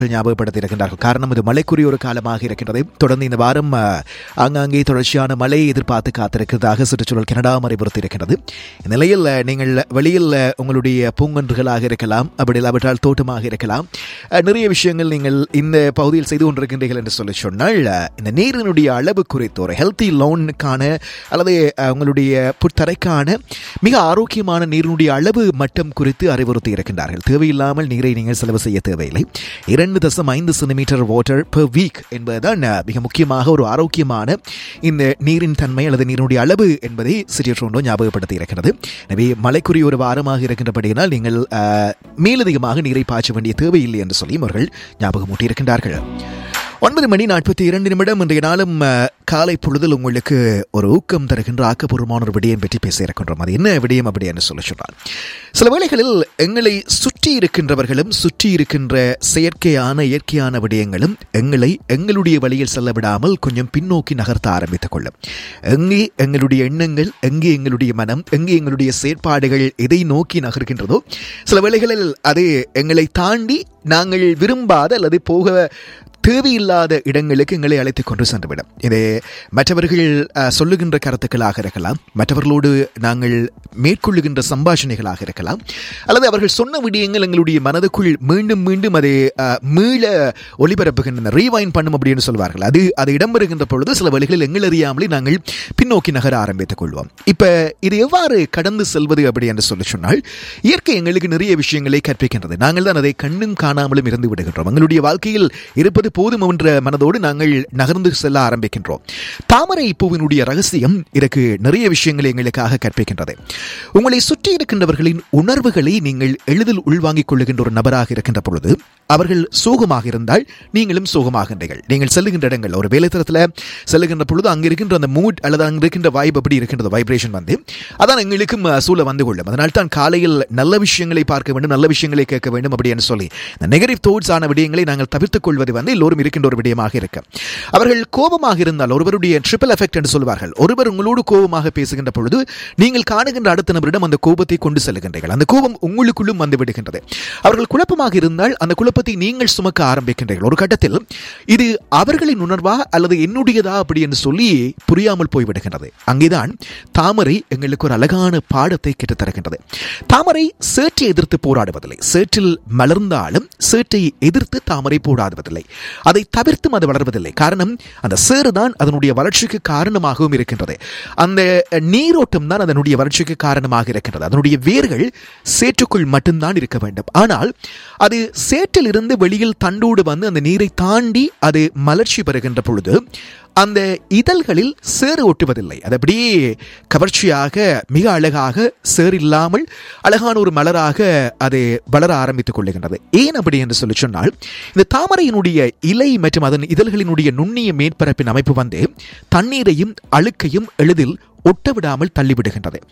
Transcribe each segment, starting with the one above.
ஞாபகப்படுத்தி இருக்கின்றார்கள் காரணம் இது மழைக்குரிய ஒரு காலமாக இருக்கின்றது தொடர்ந்து இந்த வாரம் அஹ், ஆங்காங்கே தொடர்ச்சியான மழையை எதிர்பார்த்து காத்திருக்கிறதாக சுற்றுச்சூழல் கனடா அறிவுறுத்தி இருக்கின்றது இந்நிலையில் அஹ், நீங்கள் வெளியில் அஹ், உங்களுடைய பூங்கன்றுகளாக இருக்கலாம் அப்படி இல்லாவிட்டால் தோட்டமாக இருக்கலாம் அஹ், நிறைய விஷயங்கள் நீங்கள் இந்த பகுதியில் செய்து கொண்டிருக்கின்றீர்கள் என்று சொல்லி சொன்னால் அஹ், இந்த நீரினுடைய அளவு குறித்து ஒரு ஹெல்த்தி லோனுக்கான அல்லது அஹ், உங்களுடைய புத்தரைக்கான மிக ஆரோக்கியமான நீரினுடைய அளவு மட்டம் குறித்து அறிவுறுத்தி இருக்கின்றார்கள் தேவையில்லாமல் நீரை நீங்கள் செலவு செய்ய தேவையில்லை இரண்டு தசம் ஐந்து சென்டிமீட்டர் வாட்டர் per வீக் என்பதுதான் அஹ், மிக முக்கியமாக ஒரு ஆரோக்கியமான இந்த நீரின் தன்மை அல்லது நீரினுடைய அளவு என்பதை சிறிய ட்ரோண்டோ ஞாபகப்படுத்தி இருக்கிறது எனவே மழைக்குரிய ஒரு வாரமாக இருக்கின்றபடியினால் நீங்கள் அஹ், மேலதிகமாக நீரை பாய்ச்ச வேண்டிய தேவையில்லை என்று சொல்லி அவர்கள் ஞாபகமூட்டி இருக்கின்றார்கள் ஒன்பது மணி நாற்பத்தி இரண்டு நிமிடம் இன்றைய நாளும் அஹ், காலை பொழுதில் உங்களுக்கு ஒரு ஊக்கம் தருகின்ற ஆக்கப்பூர்வமான ஒரு விடயம் பற்றி பேச இருக்கின்றோம் அது என்ன விடயம் அப்படி என்று சொல்ல சொன்னால் சில வேளைகளில் எங்களை சுற்றி இருக்கின்றவர்களும் சுற்றி இருக்கின்ற செயற்கையான இயற்கையான விடயங்களும் எங்களை எங்களுடைய வழியில் செல்ல விடாமல் கொஞ்சம் பின்னோக்கி நகர்த்த ஆரம்பித்துக் கொள்ளும் எங்கே எங்களுடைய எண்ணங்கள் எங்கே எங்களுடைய மனம் எங்கே எங்களுடைய செயற்பாடுகள் எதை நோக்கி நகர்கின்றதோ சில வேளைகளில் அது எங்களை தாண்டி நாங்கள் விரும்பாத அல்லது போக தேவையில்லாத இடங்களுக்கு எங்களை அழைத்துக் கொண்டு சென்றுவிடும் இது மற்றவர்கள் அஹ், சொல்லுகின்ற கருத்துக்களாக இருக்கலாம் மற்றவர்களோடு நாங்கள் மேற்கொள்ளுகின்ற சம்பாஷணைகளாக இருக்கலாம் அல்லது அவர்கள் சொன்ன விடயங்கள் எங்களுடைய மனதுக்குள் மீண்டும் மீண்டும் அதை அஹ், மீள ஒளிபரப்புகின்றன ரீவைன் பண்ணும் அப்படின்னு சொல்வார்கள் அது அது இடம்பெறுகின்ற பொழுது சில வழிகளில் எங்கள் அறியாமலே நாங்கள் பின்னோக்கி நகர ஆரம்பித்துக் கொள்வோம் இப்ப இது எவ்வாறு கடந்து செல்வது அப்படி என்று சொல்லி சொன்னால் இயற்கை எங்களுக்கு நிறைய விஷயங்களை கற்பிக்கின்றது நாங்கள் தான் அதை கண்ணும் காணாமலும் இருந்து விடுகின்றோம் எங்களுடைய வாழ்க்கையில் இருப்பது போதும் என்ற மனதோடு நாங்கள் நகர்ந்து செல்ல ஆரம்பிக்கின்றோம் தாமரை பூவினுடைய ரகசியம் இதற்கு நிறைய விஷயங்களை எங்களுக்காக கற்பிக்கின்றது உங்களை சுற்றி இருக்கின்றவர்களின் உணர்வுகளை நீங்கள் எளிதில் உள்வாங்கிக் கொள்ளுகின்ற ஒரு நபராக இருக்கின்ற பொழுது அவர்கள் சோகமாக இருந்தால் நீங்களும் சோகமாகின்றீர்கள் நீங்கள் செல்லுகின்ற இடங்கள் ஒரு வேலைத்தளத்தில் செல்லுகின்ற பொழுது அங்கே இருக்கின்ற அந்த மூட் அல்லது அங்கே இருக்கின்ற வைப் எப்படி இருக்கின்றது வைப்ரேஷன் வந்து அதான் எங்களுக்கும் அஹ், சூழ வந்து கொள்ளும் அதனால் தான் காலையில் நல்ல விஷயங்களை பார்க்க வேண்டும் நல்ல விஷயங்களை கேட்க வேண்டும் அப்படின்னு சொல்லி இந்த நெகட்டிவ் தோட்ஸ் ஆன விடயங்களை நாங்கள் தவிர்த்துக் கொள்வது வந்து எல்லோரும் இருக்கின்ற ஒரு விடயமாக இருக்கு அவர்கள் கோபமாக இருந்தால் ஒருவருடைய ட்ரிபிள் எஃபெக்ட் என்று சொல்வார்கள் ஒருவர் உங்களோடு கோபமாக பேசுகின்ற பொழுது நீங்கள் காணுகின்ற அடுத்த நபரிடம் அந்த கோபத்தை கொண்டு செல்கின்றீர்கள் அந்த கோபம் உங்களுக்குள்ளும் வந்து விடுகின்றது அவர்கள் குழப்பமாக இருந்தால் அந்த குழப்பத்தை நீங்கள் சுமக்க ஆரம்பிக்கின்றீர்கள் ஒரு கட்டத்தில் இது அவர்களின் உணர்வா அல்லது என்னுடையதா அப்படி என்று சொல்லி புரியாமல் போய்விடுகின்றது அங்கேதான் தாமரை எங்களுக்கு ஒரு அழகான பாடத்தை கற்றுத் தருகின்றது தாமரை சேற்றை எதிர்த்து போராடுவதில்லை சேற்றில் மலர்ந்தாலும் சேற்றை எதிர்த்து தாமரை போராடுவதில்லை அதை தவிர்த்தும் அது வளர்வதில்லை காரணம் அந்த சேறு தான் அதனுடைய வளர்ச்சிக்கு காரணமாகவும் இருக்கின்றது அந்த நீரோட்டம் தான் அதனுடைய வளர்ச்சிக்கு காரணமாக இருக்கின்றது அதனுடைய வேர்கள் சேற்றுக்குள் மட்டும்தான் இருக்க வேண்டும் ஆனால் அது சேற்றிலிருந்து வெளியில் தண்டோடு வந்து அந்த நீரை தாண்டி அது மலர்ச்சி பெறுகின்ற பொழுது அந்த இதழ்களில் சேறு ஒட்டுவதில்லை அது அப்படியே கவர்ச்சியாக மிக அழகாக சேறு இல்லாமல் அழகான ஒரு மலராக அது வளர ஆரம்பித்துக் கொள்ளுகின்றது ஏன் அப்படி என்று சொல்லி சொன்னால் இந்த தாமரையினுடைய இலை மற்றும் அதன் இதழ்களினுடைய நுண்ணிய மேற்பரப்பின் அமைப்பு வந்து தண்ணீரையும் அழுக்கையும் எளிதில் ஒட்ட விடாமல் தள்ளிவிடுகின்றது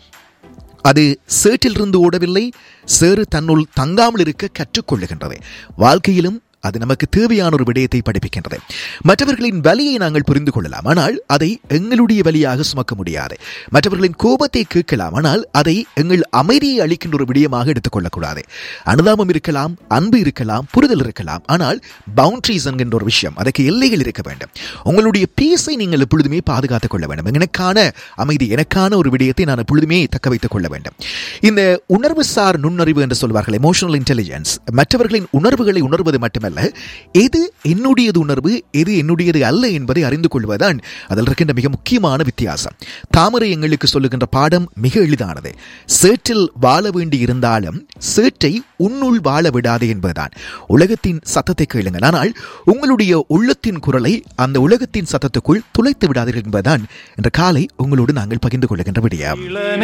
அது சேற்றிலிருந்து ஓடவில்லை சேறு தன்னுள் தங்காமல் இருக்க கற்றுக்கொள்ளுகின்றது வாழ்க்கையிலும் அது நமக்கு தேவையான ஒரு விடயத்தை படிப்பிக்கின்றது மற்றவர்களின் வலியை நாங்கள் புரிந்து கொள்ளலாம் ஆனால் அதை எங்களுடைய வலியாக சுமக்க முடியாது மற்றவர்களின் கோபத்தை கேட்கலாம் ஆனால் அதை எங்கள் அமைதியை அளிக்கின்ற ஒரு விடயமாக எடுத்துக்கொள்ளக்கூடாது அனுதாபம் இருக்கலாம் அன்பு இருக்கலாம் புரிதல் இருக்கலாம் ஆனால் பவுண்டரிஸ் என்கின்ற ஒரு விஷயம் அதற்கு எல்லைகள் இருக்க வேண்டும் உங்களுடைய பீஸை நீங்கள் எப்பொழுதுமே பாதுகாத்துக் கொள்ள வேண்டும் எனக்கான அமைதி எனக்கான ஒரு விடயத்தை நான் எப்பொழுதுமே தக்க வைத்துக் கொள்ள வேண்டும் இந்த உணர்வு சார் நுண்ணறிவு என்று சொல்வார்கள் எமோஷனல் இன்டெலிஜென்ஸ் மற்றவர்களின் உணர்வுகளை உணர்வது மட்டுமல்ல எது என்னுடையது உணர்வு எது என்னுடையது அல்ல என்பதை அறிந்து கொள்வதுதான் அதில் இருக்கின்ற மிக முக்கியமான வித்தியாசம் தாமரை எங்களுக்கு சொல்லுகின்ற பாடம் மிக எளிதானது சேற்றில் வாழ வேண்டி இருந்தாலும் சேற்றை உன்னுள் வாழ விடாது என்பதுதான் உலகத்தின் சத்தத்தை கேளுங்கள் ஆனால் உங்களுடைய உள்ளத்தின் குரலை அந்த உலகத்தின் சத்தத்துக்குள் துளைத்து விடாதீர்கள் என்பதுதான் இன்று காலை உங்களோடு நாங்கள் பகிர்ந்து கொள்ளுகின்ற விடயம்